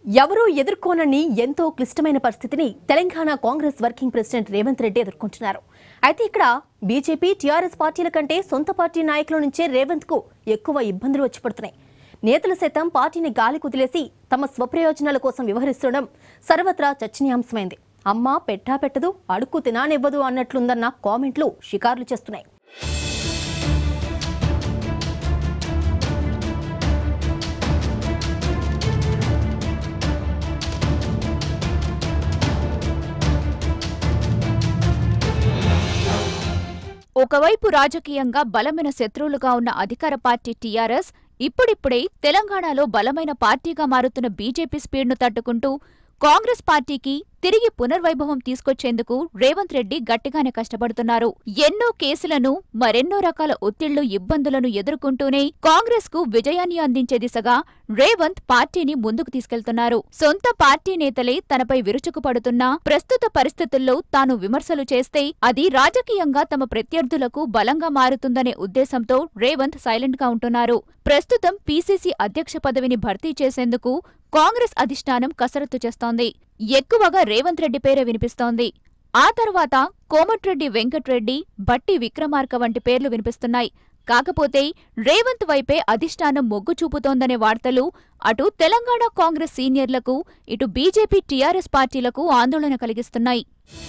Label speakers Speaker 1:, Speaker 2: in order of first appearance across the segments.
Speaker 1: ఎవరూ ఎదుర్కోనని ఎంతో క్లిష్టమైన పరిస్థితిని తెలంగాణ కాంగ్రెస్ వర్కింగ్ ప్రెసిడెంట్ రేవంత్ రెడ్డి ఎదుర్కొంటున్నారు అయితే ఇక్కడ బీజేపీ టీఆర్ఎస్ పార్టీల కంటే సొంత పార్టీ నాయకుల నుంచే రేవంత్ కు ఎక్కువ ఇబ్బందులు వచ్చి పడుతున్నాయి నేతలు సైతం పార్టీని గాలి కుదిలేసి తమ స్వప్రయోజనాల కోసం వ్యవహరిస్తుండడం సర్వత్రా చర్చనీయాంశమైంది అమ్మ పెట్టా పెట్టదు అడుక్కు తినానివ్వదు అన్నట్లుందన్న కామెంట్లు షికార్లు చేస్తున్నాయి
Speaker 2: ఒకవైపు రాజకీయంగా బలమైన శత్రువులుగా ఉన్న అధికార పార్టీ టీఆర్ఎస్ ఇప్పుడిప్పుడే తెలంగాణలో బలమైన పార్టీగా మారుతున్న బీజేపీ స్పీడ్ను తట్టుకుంటూ కాంగ్రెస్ పార్టీకి తిరిగి పునర్వైభవం తీసుకొచ్చేందుకు రేవంత్ రెడ్డి గట్టిగానే కష్టపడుతున్నారు ఎన్నో కేసులను మరెన్నో రకాల ఒత్తిళ్లు ఇబ్బందులను ఎదుర్కొంటూనే కాంగ్రెస్ కు విజయాన్ని అందించే దిశగా రేవంత్ పార్టీని ముందుకు తీసుకెళ్తున్నారు సొంత పార్టీ నేతలే తనపై విరుచుకుపడుతున్నా ప్రస్తుత పరిస్థితుల్లో తాను విమర్శలు చేస్తే అది రాజకీయంగా తమ ప్రత్యర్థులకు బలంగా మారుతుందనే ఉద్దేశంతో రేవంత్ సైలెంట్ గా ఉంటున్నారు ప్రస్తుతం పీసీసీ అధ్యక్ష పదవిని భర్తీ చేసేందుకు కాంగ్రెస్ అధిష్టానం కసరత్తు చేస్తోంది ఎక్కువగా రేవంత్ రెడ్డి పేరే వినిపిస్తోంది ఆ తర్వాత కోమటిరెడ్డి వెంకట్రెడ్డి బట్టి విక్రమార్క వంటి పేర్లు వినిపిస్తున్నాయి కాకపోతే రేవంత్ వైపే అధిష్టానం మొగ్గు చూపుతోందనే వార్తలు అటు తెలంగాణ కాంగ్రెస్ సీనియర్లకు ఇటు బీజేపీ టీఆర్ఎస్ పార్టీలకు ఆందోళన కలిగిస్తున్నాయి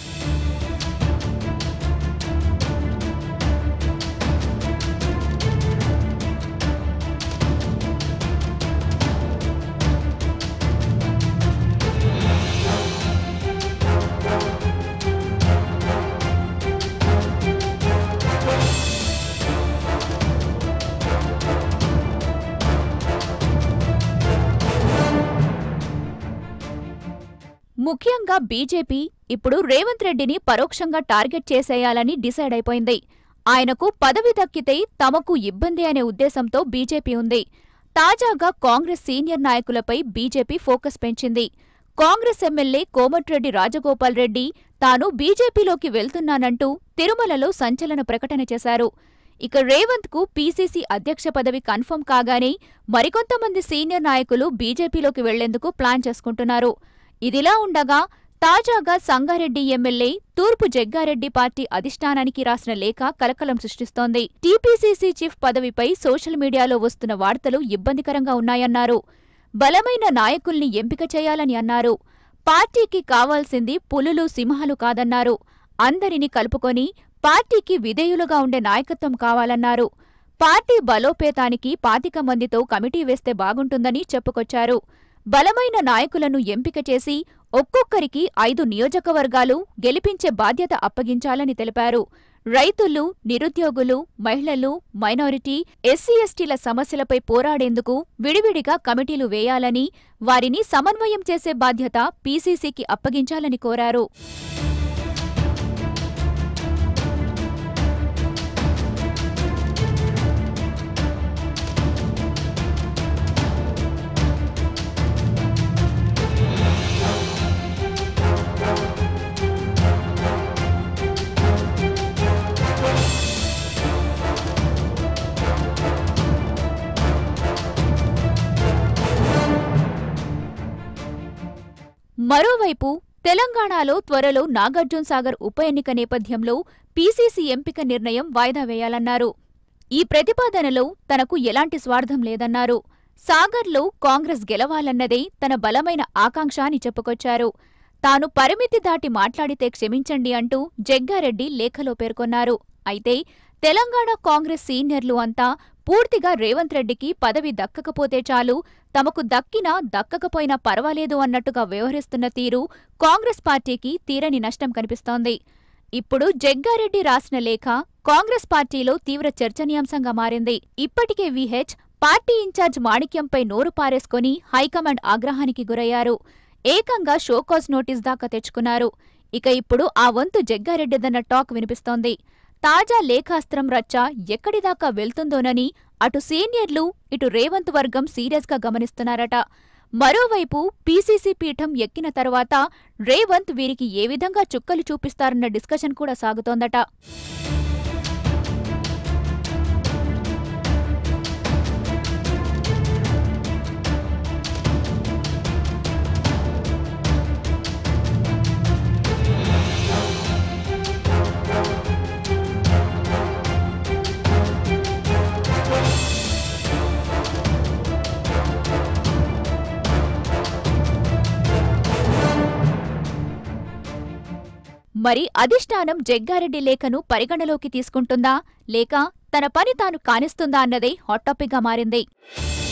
Speaker 2: ముఖ్యంగా బీజేపీ ఇప్పుడు రేవంత్ రెడ్డిని పరోక్షంగా టార్గెట్ చేసేయాలని డిసైడ్ అయిపోయింది ఆయనకు పదవి దక్కితే తమకు ఇబ్బంది అనే ఉద్దేశంతో బీజేపీ ఉంది తాజాగా కాంగ్రెస్ సీనియర్ నాయకులపై బీజేపీ ఫోకస్ పెంచింది కాంగ్రెస్ ఎమ్మెల్యే కోమటిరెడ్డి రాజగోపాల్ రెడ్డి తాను బీజేపీలోకి వెళ్తున్నానంటూ తిరుమలలో సంచలన ప్రకటన చేశారు ఇక రేవంత్ కు పీసీసీ అధ్యక్ష పదవి కన్ఫర్మ్ కాగానే మరికొంతమంది సీనియర్ నాయకులు బీజేపీలోకి వెళ్లేందుకు ప్లాన్ చేసుకుంటున్నారు ఇదిలా ఉండగా తాజాగా సంగారెడ్డి ఎమ్మెల్యే తూర్పు జగ్గారెడ్డి పార్టీ అధిష్టానానికి రాసిన లేఖ కలకలం సృష్టిస్తోంది టీపీసీసీ చీఫ్ పదవిపై సోషల్ మీడియాలో వస్తున్న వార్తలు ఇబ్బందికరంగా ఉన్నాయన్నారు బలమైన నాయకుల్ని ఎంపిక చేయాలని అన్నారు పార్టీకి కావాల్సింది పులులు సింహాలు కాదన్నారు అందరినీ కలుపుకొని పార్టీకి విధేయులుగా ఉండే నాయకత్వం కావాలన్నారు పార్టీ బలోపేతానికి పాతిక మందితో కమిటీ వేస్తే బాగుంటుందని చెప్పుకొచ్చారు బలమైన నాయకులను ఎంపిక చేసి ఒక్కొక్కరికి ఐదు నియోజకవర్గాలు గెలిపించే బాధ్యత అప్పగించాలని తెలిపారు రైతులు నిరుద్యోగులు మహిళలు మైనారిటీ ఎస్సీ ఎస్టీల సమస్యలపై పోరాడేందుకు విడివిడిగా కమిటీలు వేయాలని వారిని సమన్వయం చేసే బాధ్యత పీసీసీకి అప్పగించాలని కోరారు మరోవైపు తెలంగాణలో త్వరలో నాగార్జున సాగర్ ఉప ఎన్నిక నేపథ్యంలో పీసీసీ ఎంపిక నిర్ణయం వాయిదా వేయాలన్నారు ఈ ప్రతిపాదనలో తనకు ఎలాంటి స్వార్థం లేదన్నారు సాగర్లో కాంగ్రెస్ గెలవాలన్నదే తన బలమైన ఆకాంక్ష అని చెప్పుకొచ్చారు తాను పరిమితి దాటి మాట్లాడితే క్షమించండి అంటూ జగ్గారెడ్డి లేఖలో పేర్కొన్నారు అయితే తెలంగాణ కాంగ్రెస్ సీనియర్లు అంతా పూర్తిగా రేవంత్ రెడ్డికి పదవి దక్కకపోతే చాలు తమకు దక్కినా దక్కకపోయినా పర్వాలేదు అన్నట్టుగా వ్యవహరిస్తున్న తీరు కాంగ్రెస్ పార్టీకి తీరని నష్టం కనిపిస్తోంది ఇప్పుడు జగ్గారెడ్డి రాసిన లేఖ కాంగ్రెస్ పార్టీలో తీవ్ర చర్చనీయాంశంగా మారింది ఇప్పటికే విహెచ్ పార్టీ ఇన్ఛార్జ్ మాణిక్యంపై నోరు పారేసుకొని హైకమాండ్ ఆగ్రహానికి గురయ్యారు ఏకంగా షోకాజ్ నోటీస్ దాకా తెచ్చుకున్నారు ఇక ఇప్పుడు ఆ వంతు జగ్గారెడ్డిదన్న టాక్ వినిపిస్తోంది తాజా లేఖాస్త్రం రచ్చ ఎక్కడిదాకా వెళ్తుందోనని అటు సీనియర్లు ఇటు రేవంత్ వర్గం సీరియస్గా గమనిస్తున్నారట మరోవైపు పీసీసీ పీఠం ఎక్కిన తర్వాత రేవంత్ వీరికి ఏ విధంగా చుక్కలు చూపిస్తారన్న డిస్కషన్ కూడా సాగుతోందట మరి అధిష్టానం జగ్గారెడ్డి లేఖను పరిగణలోకి తీసుకుంటుందా లేక తన పని తాను కానిస్తుందా అన్నదే హాట్ టాపిక్గా మారింది